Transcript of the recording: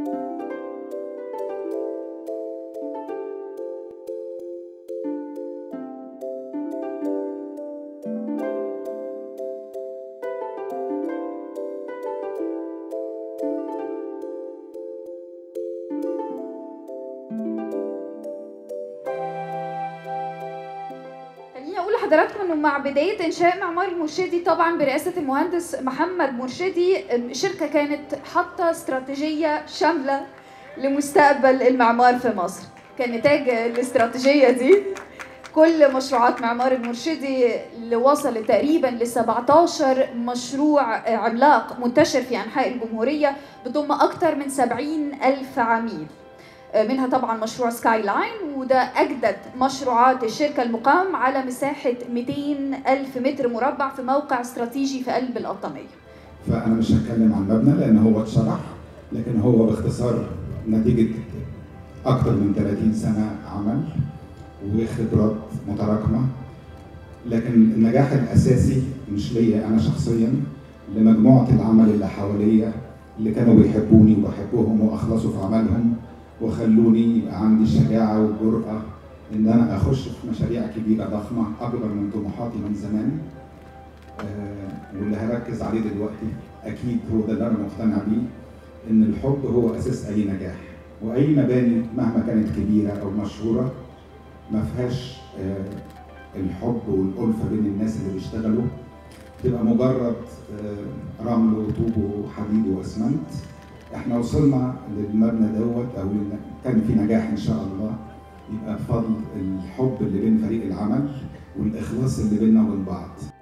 خليني اقول لحضراتكم انه مع بدايه انشاء معمار المرشدي طبعا برئاسه المهندس محمد مرشدي الشركه كانت حاطه استراتيجيه شامله لمستقبل المعمار في مصر كان نتاج الاستراتيجيه دي كل مشروعات معمار المرشدي اللي وصل تقريبا ل 17 مشروع عملاق منتشر في انحاء الجمهوريه بضم اكثر من 70 الف عميل منها طبعا مشروع سكاي لاين وده اجدد مشروعات الشركه المقام على مساحه 200 الف متر مربع في موقع استراتيجي في قلب القطاميه فانا مش هتكلم عن المبنى لان هو اتشرح لكن هو باختصار نتيجه اكثر من 30 سنه عمل وخبرات متراكمه لكن النجاح الاساسي مش ليا انا شخصيا لمجموعه العمل اللي حواليا اللي كانوا بيحبوني وبحبهم واخلصوا في عملهم وخلوني يبقى عندي الشجاعه والجرأه ان انا اخش في مشاريع كبيره ضخمه اكبر من طموحاتي من زمان آه واللي هركز عليه دلوقتي اكيد هو ده اللي انا مقتنع بيه ان الحب هو اساس اي نجاح واي مباني مهما كانت كبيره او مشهوره ما فيهاش آه الحب والالفه بين الناس اللي بيشتغلوا تبقى مجرد آه رمل وطوب وحديد واسمنت احنا وصلنا للمبنى دوت او كان في نجاح ان شاء الله يبقى بفضل الحب اللي بين فريق العمل والاخلاص اللي بيننا وبين بعض